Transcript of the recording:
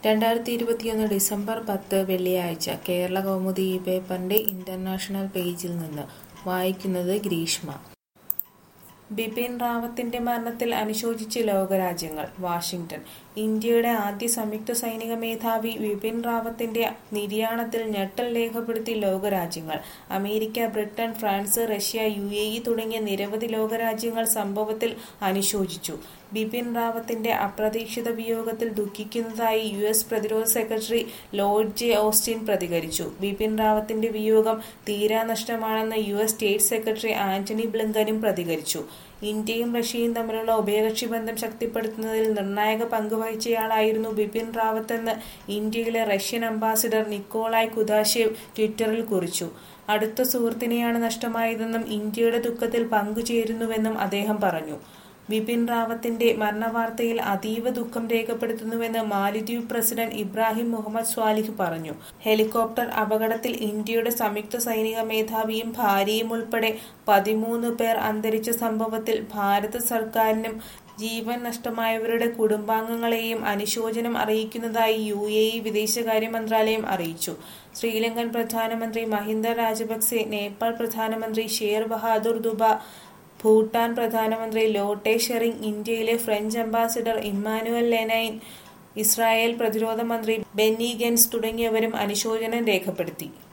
രണ്ടായിരത്തി ഇരുപത്തിയൊന്ന് ഡിസംബർ പത്ത് വെള്ളിയാഴ്ച കേരള കൗമുദി ഈ പേപ്പറിന്റെ ഇന്റർനാഷണൽ പേജിൽ നിന്ന് വായിക്കുന്നത് ഗ്രീഷ്മ ബിപിൻ റാവത്തിന്റെ മരണത്തിൽ അനുശോചിച്ച് ലോകരാജ്യങ്ങൾ വാഷിംഗ്ടൺ ഇന്ത്യയുടെ ആദ്യ സംയുക്ത സൈനിക മേധാവി ബിപിൻ റാവത്തിന്റെ നിര്യാണത്തിൽ ഞെട്ടൽ രേഖപ്പെടുത്തി ലോകരാജ്യങ്ങൾ America Britain France Russia U A E തുടങ്ങിയ നിരവധി ലോകരാജ്യങ്ങൾ സംഭവത്തിൽ അനുശോചിച്ചു ബിപിൻ റാവത്തിന്റെ അപ്രതീക്ഷിത വിയോഗത്തിൽ ദുഃഖിക്കുന്നതായി യു എസ് പ്രതിരോധ സെക്രട്ടറി ലോർഡ് ജെ ഓസ്റ്റിൻ പ്രതികരിച്ചു ബിപിൻ റാവത്തിന്റെ വിയോഗം തീരാനഷ്ടമാണെന്ന് U S state secretary Antony ബ്ലിങ്കനും പ്രതികരിച്ചു ഇന്ത്യയും റഷ്യയും തമ്മിലുള്ള ഉഭയകക്ഷി ബന്ധം ശക്തിപ്പെടുത്തുന്നതിൽ നിർണായക പങ്ക് വഹിച്ചയാളായിരുന്നു ബിപിൻ റാവത്തെന്ന് ഇന്ത്യയിലെ റഷ്യൻ അംബാസിഡർ നിക്കോളായ് കുദാശേവ് ട്വിറ്ററിൽ കുറിച്ചു അടുത്ത സുഹൃത്തിനെയാണ് നഷ്ടമായതെന്നും ഇന്ത്യയുടെ ദുഃഖത്തിൽ പങ്കുചേരുന്നുവെന്നും അദ്ദേഹം പറഞ്ഞു ബിപിൻ റാവത്തിന്റെ മരണവാർത്തയിൽ അതീവ ദുഃഖം രേഖപ്പെടുത്തുന്നുവെന്ന് മാലിദ്വീപ് പ്രസിഡന്റ് ഇബ്രാഹിം മുഹമ്മദ് സ്വാലിഹ് പറഞ്ഞു ഹെലികോപ്റ്റർ അപകടത്തിൽ ഇന്ത്യയുടെ സംയുക്ത സൈനിക മേധാവിയും ഭാര്യയും ഉൾപ്പെടെ പതിമൂന്ന് പേർ അന്തരിച്ച സംഭവത്തിൽ ഭാരത സർക്കാരിനും ജീവൻ നഷ്ടമായവരുടെ കുടുംബാംഗങ്ങളെയും അനുശോചനം അറിയിക്കുന്നതായി യു എ ഇ വിദേശകാര്യ മന്ത്രാലയം അറിയിച്ചു ശ്രീലങ്കൻ പ്രധാനമന്ത്രി മഹിന്ദ രാജപക്സെ നേപ്പാൾ പ്രധാനമന്ത്രി ഷേർ ബഹാദൂർ ദുബ ഭൂട്ടാൻ പ്രധാനമന്ത്രി ലോട്ടെ ഷെറിംഗ് ഇന്ത്യയിലെ French ambassador Emmanuel Lenain Israel പ്രതിരോധ മന്ത്രി ബെന്നി ഗെൻസ് തുടങ്ങിയവരും അനുശോചനം രേഖപ്പെടുത്തി